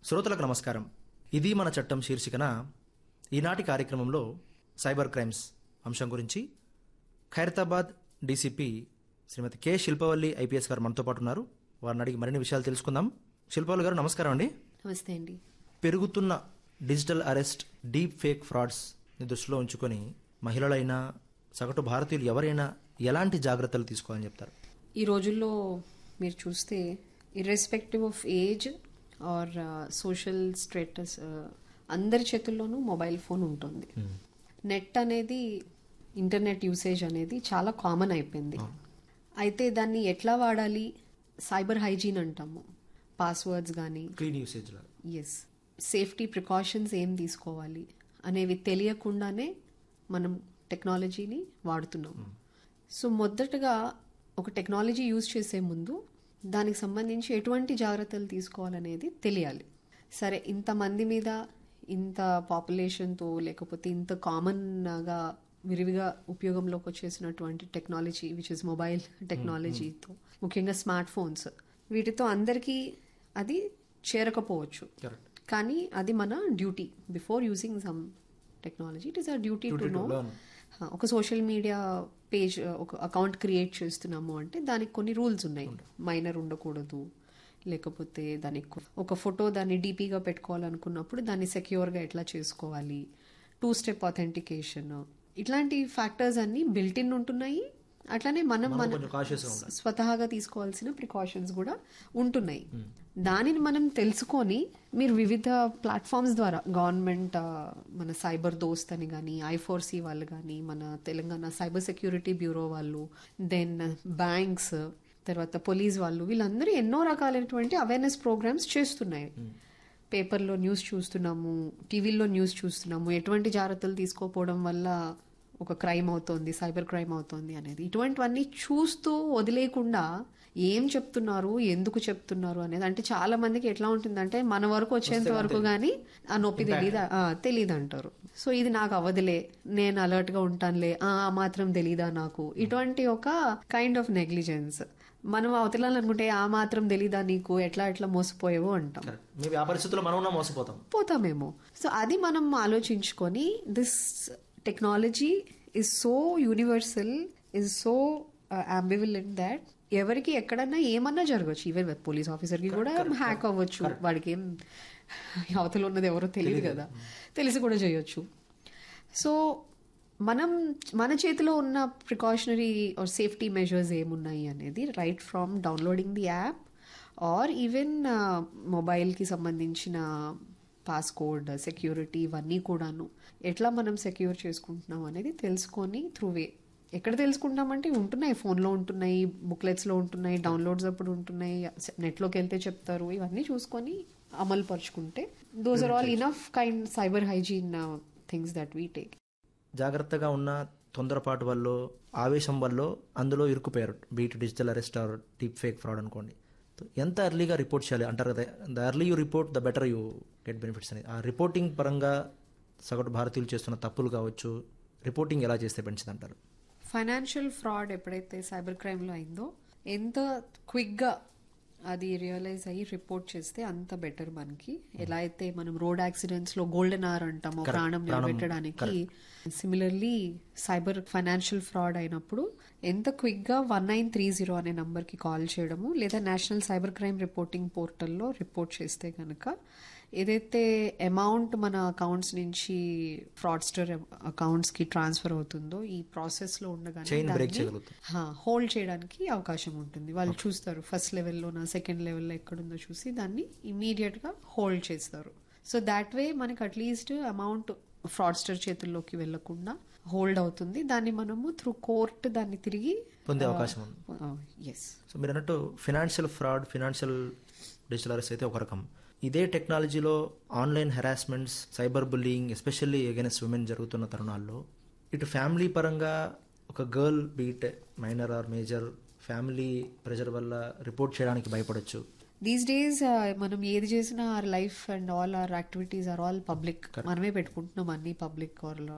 శ్రోతలకు నమస్కారం ఇది మన చట్టం శీర్షికన ఈనాటి కార్యక్రమంలో సైబర్ క్రైమ్స్ అంశం గురించి Khairatabad DCP Srimathi K Shilpavalli IPS గారు మనతో పాటు ఉన్నారు వారిని అడిగి మరిన్ని విషయాలు తెలుసుకుందాం శిల్పవల్లి గారు నమస్కారం అండి నమస్తే అండి పెరుగుతున్న digital arrest deep fake frauds ని దృష్టిలో ఉంచుకొని మహిళలైనా సగటు భారతీయులు ఎవరైనా ఎలాంటి జాగ్రత్తలు తీసుకోవాలని చెప్తారు ఈ రోజుల్లో మీరు చూస్తే irrespective of age or social status అందరి చేతుల్లోనూ మొబైల్ ఫోన్ ఉంటుంది నెట్ అనేది ఇంటర్నెట్ యూసేజ్ అనేది చాలా కామన్ అయిపోయింది అయితే దాన్ని ఎట్లా వాడాలి సైబర్ హైజీన్ అంటాము పాస్వర్డ్స్ కానీ క్లీన్ యూసేజ్ లాగా ఎస్ సేఫ్టీ ప్రికాషన్స్ ఏం తీసుకోవాలి అనేవి తెలియకుండానే మనం టెక్నాలజీని వాడుతున్నాం సో మొదటగా ఒక టెక్నాలజీ యూజ్ చేసే ముందు దానికి సంబంధించి ఎటువంటి జాగ్రత్తలు తీసుకోవాలనేది తెలియాలి సరే ఇంతమంది మీద ఇంత పాపులేషన్తో లేకపోతే ఇంత కామన్గా విరివిగా ఉపయోగంలోకి వచ్చేసినటువంటి టెక్నాలజీ విచ్ ఇస్ మొబైల్ టెక్నాలజీతో ముఖ్యంగా స్మార్ట్ ఫోన్స్ వీటితో అందరికీ అది చేరకపోవచ్చు కరెక్ట్ కానీ అది మన duty before using some technology it is a duty to Duty to know learn. ఒక సోషల్ మీడియా పేజ్ ఒక అకౌంట్ క్రియేట్ చేస్తున్నాము అంటే దానికి కొన్ని రూల్స్ ఉన్నాయి మైనర్ ఉండకూడదు లేకపోతే దానికి కొ- ఒక ఫోటో దాన్ని డీపీగా పెట్టుకోవాలనుకున్నప్పుడు దాన్ని సెక్యూర్గా ఎట్లా చేసుకోవాలి టూ స్టెప్ అథెంటికేషన్ ఇట్లాంటి ఫ్యాక్టర్స్ అన్ని బిల్ట్ ఇన్ ఉంటున్నాయి అట్లానే మనం మనం మన కొంచెం cautious గా ఉండాలి. స్వతహాగా తీసుకోవాల్సిన ప్రికాషన్స్ కూడా ఉంటున్నాయి దానిని మనం తెలుసుకొని మీరు వివిధ ప్లాట్ఫామ్స్ ద్వారా గవర్నమెంట్ ఆ, మన సైబర్ దోస్త్ అని కానీ ఐఫోర్సీ వాళ్ళు కానీ మన తెలంగాణ సైబర్ సెక్యూరిటీ బ్యూరో వాళ్ళు దెన్ బ్యాంక్స్ తర్వాత పోలీస్ వాళ్ళు వీళ్ళందరూ ఎన్నో రకాలైనటువంటి అవేర్నెస్ ప్రోగ్రామ్స్ చేస్తున్నాయి పేపర్లో న్యూస్ చూస్తున్నాము టీవీల్లో న్యూస్ చూస్తున్నాము ఎటువంటి జాగ్రత్తలు తీసుకోకపోవడం వల్ల ఒక క్రైమ్ అవుతోంది సైబర్ క్రైమ్ అవుతోంది అనేది ఇటువంటివన్నీ చూస్తూ వదిలేకుండా ఏం చెప్తున్నారు ఎందుకు చెప్తున్నారు అనేది అంటే చాలా మందికి ఎట్లా ఉంటుందంటే మన వరకు వచ్చేంత వరకు గానీ ఆ నొప్పి తెలీదా ఆ, తెలీదు అంటారు సో ఇది నాకు అవ్వదులే నేను అలర్ట్ గా ఉంటానులే ఆ ఆ మాత్రం తెలీదా నాకు ఇటువంటి ఒక కైండ్ ఆఫ్ నెగ్లిజెన్స్ మనం అవతలాలనుకుంటే ఆ మాత్రం తెలీదా నీకు ఎట్లా ఎట్లా మోసపోయావో అంటాం కరెక్ట్ మేబీ ఆ పరిస్థితుల్లో మనం ఉన్నా మోసపోతాం పోతామేమో సో అది మనం ఆలోచించుకొని this technology is so universal is so ambivalent that ఎవరికి ఎక్కడన్నా ఏమన్నా జరగచ్చు ఈవెన్ పోలీస్ ఆఫీసర్ కి కూడా హ్యాక్ అవ్వచ్చు వాడికి ఏం అవతల ఉన్నది ఎవరో తెలియదు కదా తెలిసి కూడా చేయొచ్చు సో మనం మన చేతిలో ఉన్న ప్రికాషనరీ ఆర్ సేఫ్టీ మెజర్స్ ఏమున్నాయి అనేది right from downloading the app or even మొబైల్కి సంబంధించిన పాస్కోడ్ సెక్యూరిటీ ఇవన్నీ కూడాను ఎట్లా మనం సెక్యూర్ చేసుకుంటున్నాం అనేది తెలుసుకొని త్రూ వే ఎక్కడ తెలుసుకుంటామంటే ఉంటున్నాయి ఫోన్లో ఉంటున్నాయి బుక్లెట్స్లో ఉంటున్నాయి డౌన్లోడ్స్ అప్పుడు ఉంటున్నాయి నెట్లోకి వెళ్తే చెప్తారు ఇవన్నీ చూసుకొని అమలు పరుచుకుంటే those are all enough kind cyber hygiene things that we take జాగ్రత్తగా ఉన్న తొందరపాటు వల్ల ఆవేశం వల్ల అందులో ఇరుక్కుపోయారు be it digital arrest or deep fake fraud అనుకోండి సో ఎంత ఎర్లీగా రిపోర్ట్ చేయాలి అంటారు కదా the early you report the better you get benefits అనేది ఆ రిపోర్టింగ్ పరంగా సగటు భారతీయులు చేస్తున్న తప్పులు కావచ్చు రిపోర్టింగ్ ఎలా చేస్తే మంచిది అంటారు ఫైనాన్షియల్ ఫ్రాడ్ ఎప్పుడైతే సైబర్ క్రైమ్లో అయిందో ఎంత క్విక్గా అది రియలైజ్ అయ్యి రిపోర్ట్ చేస్తే అంత బెటర్ మనకి ఎలా అయితే మనం రోడ్ యాక్సిడెంట్స్ లో గోల్డెన్ అవర్ అంటామో Correct. ప్రాణం ప్రాణం, నిలబెట్టడానికి సిమిలర్లీ సైబర్ ఫైనాన్షియల్ ఫ్రాడ్ అయినప్పుడు ఎంత క్విక్ గా వన్ నైన్ త్రీ జీరో అనే నంబర్ కి కాల్ చేయడము లేదా నేషనల్ సైబర్ క్రైమ్ రిపోర్టింగ్ పోర్టల్లో రిపోర్ట్ చేస్తే కనుక ఏదైతే అమౌంట్ మన అకౌంట్స్ నుంచి ఫ్రాడ్స్టర్ అకౌంట్స్ కి ట్రాన్స్ఫర్ అవుతుందో ఈ ప్రాసెస్ లో ఉండగానే Chain break దాన్ని, చేయగలుగుతాం. హా, హోల్డ్ చేయడానికి అవకాశం ఉంటుంది వాళ్ళు చూస్తారు ఫస్ట్ లెవెల్లోనా సెకండ్ లెవెల్లో ఎక్కడుందో చూసి దాన్ని ఇమీడియట్ గా హోల్డ్ చేస్తారు సో దాట్ వే మనకి అట్లీస్ట్ అమౌంట్ ఫ్రాడ్స్టర్ చేతుల్లోకి వెళ్లకుండా హోల్డ్ అవుతుంది దాన్ని మనము త్రూ కోర్ట్ దాన్ని తిరిగి పొందే అవకాశం ఉంది ఎస్ సో మీరు అన్నట్టు financial fraud financial digital arrest అయితే ఒక రకం ఇదే టెక్నాలజీలో online harassments cyber bullying especially against women జరుగుతున్న తరుణాల్లో ఇటు ఫ్యామిలీ పరంగా ఒక girl be it minor or major family pressure వల్ల రిపోర్ట్ చేయడానికి భయపడొచ్చు దీస్ డేస్ మనం ఏది చేసినా our life and all our activities are all public మనమే పెట్టుకుంటున్నాం అన్ని పబ్లిక్ ఆర్